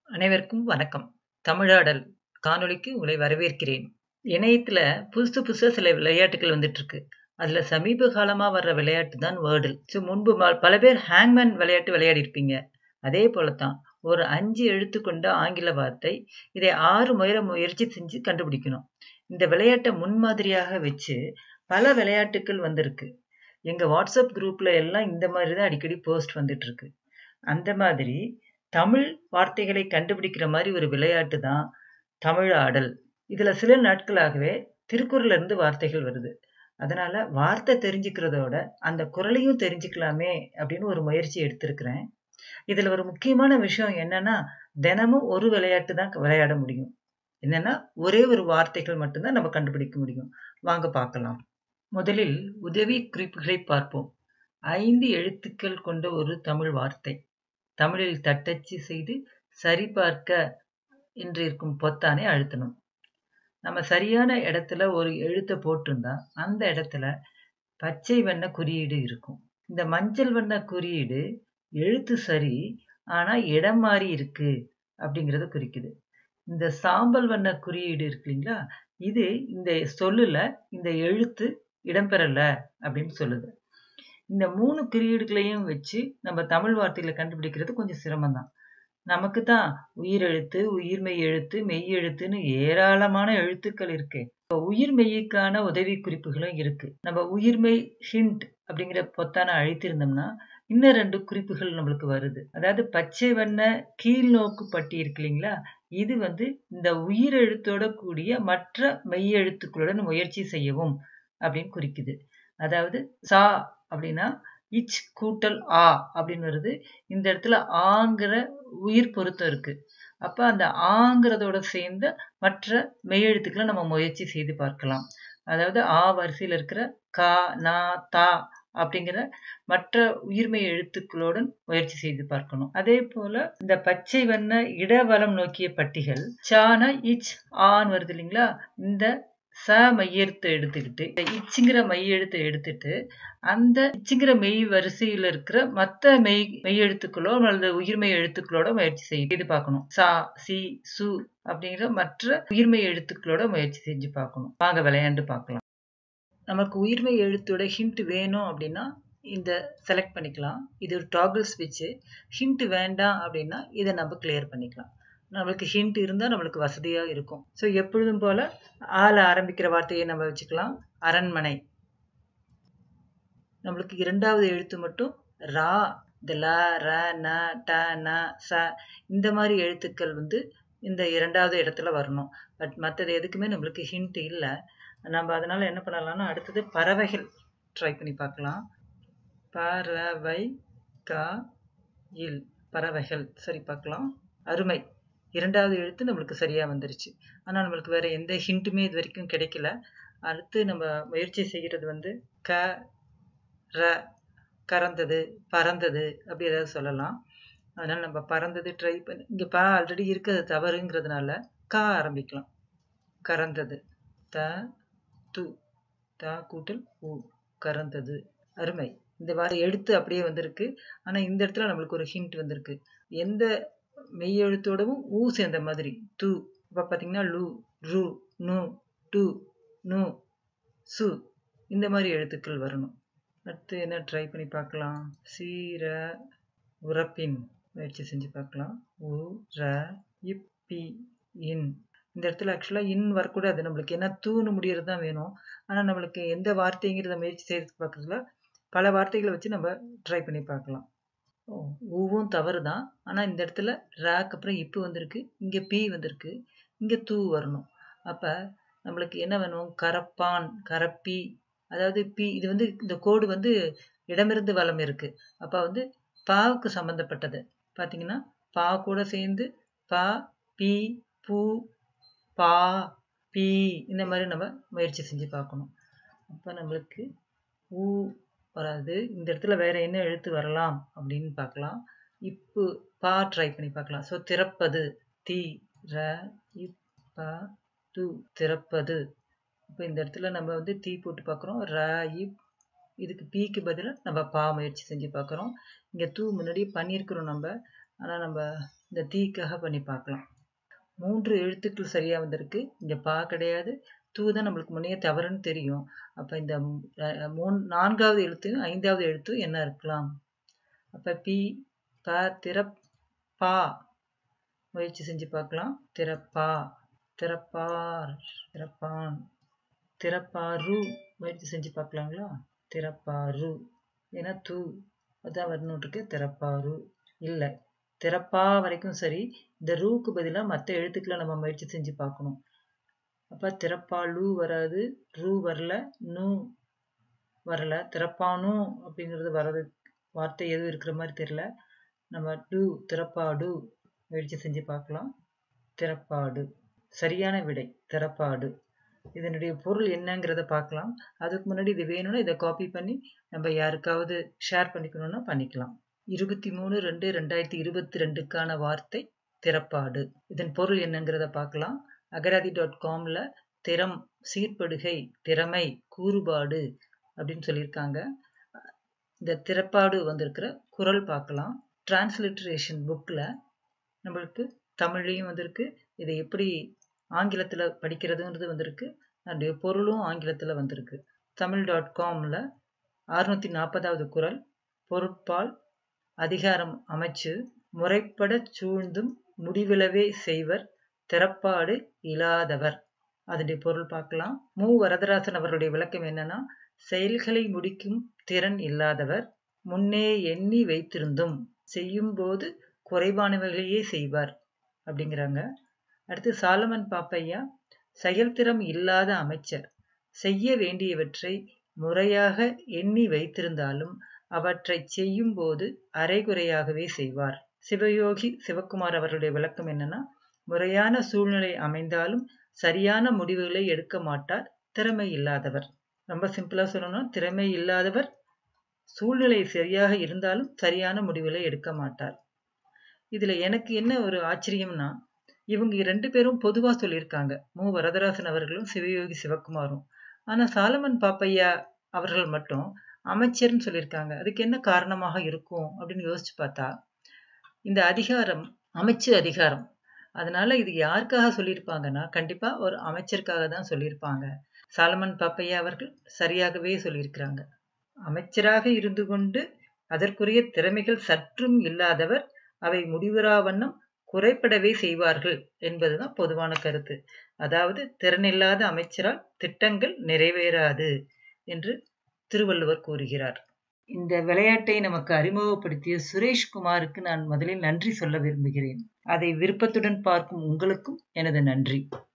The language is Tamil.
அனைவருக்கும் வணக்கம் தமிழாடல் காணொளிக்கு உங்களை வரவேற்கிறேன் இணையத்துல புதுசு புதுசா சில விளையாட்டுகள் வந்துட்டு இருக்கு அதுல சமீப காலமா வர்ற விளையாட்டு தான் வேர்டில் ஸோ முன்பு ம- பல பேர் ஹேங்மேன் விளையாட்டு விளையாடி இருப்பீங்க அதே போலத்தான் ஒரு அஞ்சு எழுத்து கொண்ட ஆங்கில வார்த்தை இதை ஆறு முறை முயற்சி செஞ்சு கண்டுபிடிக்கணும் இந்த விளையாட்டை முன்மாதிரியாக வச்சு பல விளையாட்டுகள் வந்திருக்கு எங்க வாட்ஸ்அப் குரூப்ல எல்லாம் இந்த மாதிரி தான் அடிக்கடி போஸ்ட் வந்துட்டு இருக்கு அந்த மாதிரி தமிழ் வார்த்தைகளை கண்டுபிடிக்கிற மாதிரி ஒரு விளையாட்டு தான் தமிழ் ஆடல் இதுல சில நாட்களாகவே திருக்குறள்ல இருந்து வார்த்தைகள் வருது அதனால வார்த்தை தெரிஞ்சுக்கிறதோட அந்த குரலையும் தெரிஞ்சுக்கலாமே அப்படின்னு ஒரு முயற்சி எடுத்திருக்கிறேன் இதுல ஒரு முக்கியமான விஷயம் என்னன்னா தினமும் ஒரு விளையாட்டு தான் விளையாட முடியும் என்னன்னா ஒரே ஒரு வார்த்தைகள் மட்டும்தான் நம்ம கண்டுபிடிக்க முடியும் வாங்க பார்க்கலாம் முதலில் உதவி குறிப்புகளை பார்ப்போம் ஐந்து எழுத்துக்கள் கொண்ட ஒரு தமிழ் வார்த்தை தமிழில் தட்டச்சு செய்து சரிபார்க்க என்று இருக்கும் பொத்தானை அழுத்தணும் நம்ம சரியான இடத்துல ஒரு எழுத்தை போட்டிருந்தா அந்த இடத்துல பச்சை வண்ண குறியீடு இருக்கும் இந்த மஞ்சள் வண்ண குறியீடு எழுத்து சரி ஆனா இடம் மாறி இருக்கு அப்படிங்கறத குறிக்குது இந்த சாம்பல் வண்ண குறியீடு இருக்கு இல்லைங்களா இது இந்த சொல்லுல இந்த எழுத்து இடம்பெறல அப்படின்னு சொல்லுது இந்த மூணு குறியீடுகளையும் வச்சு நம்ம தமிழ் வார்த்தைகளை கண்டுபிடிக்கிறது கொஞ்சம் சிரமம்தான் நமக்கு தான் உயிரெழுத்து உயிர்மெய் எழுத்து மெய் எழுத்துன்னு ஏராளமான எழுத்துக்கள் இருக்கு இப்போ உயிர் மெய்யுக்கான உதவி குறிப்புகளும் இருக்கு நம்ம உயிர்மெய் ஹிண்ட் அப்படிங்கிற பொத்தான அழித்திருந்தோம்னா இன்னும் ரெண்டு குறிப்புகள் நம்மளுக்கு வருது அதாவது பச்சை வண்ண கீழ் நோக்கு பட்டி இருக்கு இல்லைங்களா இது வந்து இந்த உயிர் எழுத்தோட கூடிய மற்ற மெய் எழுத்துக்களுடன் முயற்சி செய்யவும் அப்படின்னு குறிக்குது அதாவது சா அப்படின்னா இச் கூட்டல் ஆ அப்படின்னு வருது இந்த இடத்துல ஆங்கிற உயிர் பொருத்தம் இருக்கு அப்ப அந்த ஆங்கிறதோட சேர்ந்த மற்ற மெய்யெழுத்துக்களை நம்ம முயற்சி செய்து பார்க்கலாம் அதாவது ஆ வரிசையில் இருக்கிற கா நா தா அப்படிங்கிற மற்ற உயிர்மெய் எழுத்துக்களுடன் முயற்சி செய்து பார்க்கணும் அதே போல இந்த பச்சை வண்ண இடவலம் நோக்கிய பட்டிகள் சான இச் ஆன் வருது இல்லைங்களா இந்த ச மையெழுத்தை எடுத்துக்கிட்டு இந்த இச்சுங்கிற மையெழுத்தை எடுத்துட்டு அந்த இச்சுங்கிற மெய் வரிசையில இருக்கிற மத்த மெய் மெய் எழுத்துக்களோ அல்லது உயிர்மெய் எழுத்துக்களோட முயற்சி செய்து பார்க்கணும் சா சி சு அப்படிங்கிற மற்ற உயிர்மெய் எழுத்துக்களோட முயற்சி செஞ்சு பார்க்கணும் வாங்க விளையாண்டு பார்க்கலாம் நமக்கு உயிர்மெய் எழுத்தோட ஹிண்ட் வேணும் அப்படின்னா இந்த செலக்ட் பண்ணிக்கலாம் இது ஒரு டாகிள் ஸ்விட்சு ஹிண்ட் வேண்டாம் அப்படின்னா இதை நம்ம கிளியர் பண்ணிக்கலாம் நம்மளுக்கு ஹிண்ட் இருந்தால் நம்மளுக்கு வசதியாக இருக்கும் ஸோ எப்பொழுதும் போல ஆல ஆரம்பிக்கிற வார்த்தையை நம்ம வச்சுக்கலாம் அரண்மனை நம்மளுக்கு இரண்டாவது எழுத்து மட்டும் ரா இந்த ல ர ந ட ந ச இந்த மாதிரி எழுத்துக்கள் வந்து இந்த இரண்டாவது இடத்துல வரணும் பட் மற்றது எதுக்குமே நம்மளுக்கு ஹிண்ட் இல்லை நம்ம அதனால என்ன பண்ணலாம்னா அடுத்தது பறவைகள் ட்ரை பண்ணி பார்க்கலாம் பறவை கா இல் பறவைகள் சரி பார்க்கலாம் அருமை இரண்டாவது எழுத்து நம்மளுக்கு சரியா வந்துருச்சு ஆனா நம்மளுக்கு வேற எந்த ஹிண்ட்டுமே இது வரைக்கும் கிடைக்கல அடுத்து நம்ம முயற்சி செய்கிறது வந்து க ர கறந்தது பறந்தது அப்படி ஏதாவது சொல்லலாம் அதனால நம்ம பறந்தது ட்ரை பண்ணி இங்க பா ஆல்ரெடி இருக்கிறது தவறுங்கிறதுனால கா ஆரம்பிக்கலாம் கறந்தது த து த கூட்டல் ஊ கறந்தது அருமை இந்த வாரம் எழுத்து அப்படியே வந்திருக்கு ஆனா இந்த இடத்துல நம்மளுக்கு ஒரு ஹிண்ட் வந்திருக்கு எந்த மெய் எழுத்தோடவும் ஊ சேர்ந்த மாதிரி து இப்ப பாத்தீங்கன்னா லு ரு நு டு நு சு இந்த மாதிரி எழுத்துக்கள் வரணும் அடுத்து என்ன ட்ரை பண்ணி பார்க்கலாம் சீர உரப்பின் முயற்சி செஞ்சு பார்க்கலாம் உ ர இப்பி இன் இந்த இடத்துல ஆக்சுவலாக இன் வரக்கூடாது நம்மளுக்கு ஏன்னா தூணு முடியறது தான் வேணும் ஆனால் நம்மளுக்கு எந்த வார்த்தைங்கிறத முயற்சி செய்து பார்க்கறதுல பல வார்த்தைகளை வச்சு நம்ம ட்ரை பண்ணி பார்க்கலாம் ஓ ஊவும் தவறு தான் ஆனால் இந்த இடத்துல ராக்கு அப்புறம் இப்பு வந்திருக்கு இங்கே பி வந்திருக்கு இங்கே தூ வரணும் அப்போ நம்மளுக்கு என்ன வேணும் கரப்பான் கரப்பி அதாவது பி இது வந்து இந்த கோடு வந்து இடமிருந்து வலம் இருக்கு அப்போ வந்து பாவுக்கு சம்மந்தப்பட்டது பார்த்தீங்கன்னா பா கூட சேர்ந்து பா பி பூ பா பி இந்த மாதிரி நம்ம முயற்சி செஞ்சு பார்க்கணும் அப்போ நம்மளுக்கு ஊ வராது இந்த இடத்துல வேற என்ன எழுத்து வரலாம் அப்படின்னு பார்க்கலாம் இப்பு பா ட்ரை பண்ணி பார்க்கலாம் ஸோ திறப்பது தி ர இப்ப து திறப்பது இப்போ இந்த இடத்துல நம்ம வந்து தீ போட்டு பார்க்குறோம் ர இப் இதுக்கு பீக்கு பதிலாக நம்ம பா முயற்சி செஞ்சு பார்க்குறோம் இங்கே தூ முன்னாடியே பண்ணியிருக்கிறோம் நம்ம ஆனால் நம்ம இந்த தீக்காக பண்ணி பார்க்கலாம் மூன்று எழுத்துக்கள் சரியாக வந்திருக்கு இங்கே பா கிடையாது தூ தான் நம்மளுக்கு முன்னே தவறுன்னு தெரியும் அப்போ இந்த மூணு நான்காவது எழுத்தையும் ஐந்தாவது எழுத்தும் என்ன இருக்கலாம் அப்போ பி ப திறப் பா முயற்சி செஞ்சு பார்க்கலாம் திறப்பா திறப்பார் திறப்பான் திறப்பாரு முயற்சி செஞ்சு பார்க்கலாங்களா திறப்பாரு ஏன்னா தூ அதான் வரணும் இருக்கு திறப்பாரு இல்லை திறப்பா வரைக்கும் சரி இந்த ரூக்கு பதிலாக மற்ற எழுத்துக்களை நம்ம முயற்சி செஞ்சு பார்க்கணும் அப்போ திறப்பாலு வராது ரூ வரல நூ வரல திறப்பானு அப்படிங்கிறது வர்றது வார்த்தை எதுவும் இருக்கிற மாதிரி தெரியல நம்ம டு திறப்பாடு முயற்சி செஞ்சு பார்க்கலாம் திறப்பாடு சரியான விடை திறப்பாடு இதனுடைய பொருள் என்னங்கிறத பார்க்கலாம் அதுக்கு முன்னாடி இது வேணும்னா இதை காப்பி பண்ணி நம்ம யாருக்காவது ஷேர் பண்ணிக்கணும்னா பண்ணிக்கலாம் இருபத்தி மூணு ரெண்டு ரெண்டாயிரத்தி இருபத்தி ரெண்டுக்கான வார்த்தை திறப்பாடு இதன் பொருள் என்னங்கிறத பார்க்கலாம் அகராதி டாட் காமில் திறம் சீர்படுகை திறமை கூறுபாடு அப்படின்னு சொல்லியிருக்காங்க இந்த திறப்பாடு வந்திருக்கிற குரல் பார்க்கலாம் டிரான்ஸ்லிட்ரேஷன் புக்கில் நம்மளுக்கு தமிழ்லேயும் வந்திருக்கு இதை எப்படி ஆங்கிலத்தில் படிக்கிறதுங்கிறது வந்திருக்கு அதனுடைய பொருளும் ஆங்கிலத்தில் வந்திருக்கு தமிழ் டாட் காமில் அறுநூற்றி நாற்பதாவது குரல் பொருட்பால் அதிகாரம் அமைச்சு முறைப்பட சூழ்ந்தும் முடிவிலவே செய்வர் திறப்பாடு இல்லாதவர் அதனுடைய பொருள் பார்க்கலாம் மு வரதராசன் அவருடைய விளக்கம் என்னன்னா செயல்களை முடிக்கும் திறன் இல்லாதவர் முன்னே எண்ணி வைத்திருந்தும் செய்யும்போது குறைவானவர்களையே செய்வார் அப்படிங்கிறாங்க அடுத்து சாலமன் பாப்பையா செயல்திறம் இல்லாத அமைச்சர் செய்ய வேண்டியவற்றை முறையாக எண்ணி வைத்திருந்தாலும் அவற்றை செய்யும் போது அரைகுறையாகவே செய்வார் சிவயோகி சிவகுமார் அவருடைய விளக்கம் என்னன்னா முறையான சூழ்நிலை அமைந்தாலும் சரியான முடிவுகளை எடுக்க மாட்டார் திறமை இல்லாதவர் ரொம்ப சிம்பிளா சொல்லணும்னா திறமை இல்லாதவர் சூழ்நிலை சரியாக இருந்தாலும் சரியான முடிவுகளை எடுக்க மாட்டார் இதுல எனக்கு என்ன ஒரு ஆச்சரியம்னா இவங்க ரெண்டு பேரும் பொதுவா சொல்லியிருக்காங்க மு வரதராசன் அவர்களும் சிவயோகி சிவகுமாரும் ஆனா சாலமன் பாப்பையா அவர்கள் மட்டும் அமைச்சர்னு சொல்லியிருக்காங்க அதுக்கு என்ன காரணமாக இருக்கும் அப்படின்னு யோசிச்சு பார்த்தா இந்த அதிகாரம் அமைச்சு அதிகாரம் அதனால இது யாருக்காக சொல்லியிருப்பாங்கன்னா கண்டிப்பா ஒரு அமைச்சருக்காக தான் சொல்லியிருப்பாங்க சாலமன் பாப்பையா அவர்கள் சரியாகவே சொல்லியிருக்கிறாங்க அமைச்சராக இருந்து கொண்டு அதற்குரிய திறமைகள் சற்றும் இல்லாதவர் அவை முடிவுறா வண்ணம் குறைப்படவே செய்வார்கள் என்பதுதான் பொதுவான கருத்து அதாவது திறனில்லாத அமைச்சரால் திட்டங்கள் நிறைவேறாது என்று திருவள்ளுவர் கூறுகிறார் இந்த விளையாட்டை நமக்கு அறிமுகப்படுத்திய சுரேஷ்குமாருக்கு நான் முதலில் நன்றி சொல்ல விரும்புகிறேன் அதை விருப்பத்துடன் பார்க்கும் உங்களுக்கும் எனது நன்றி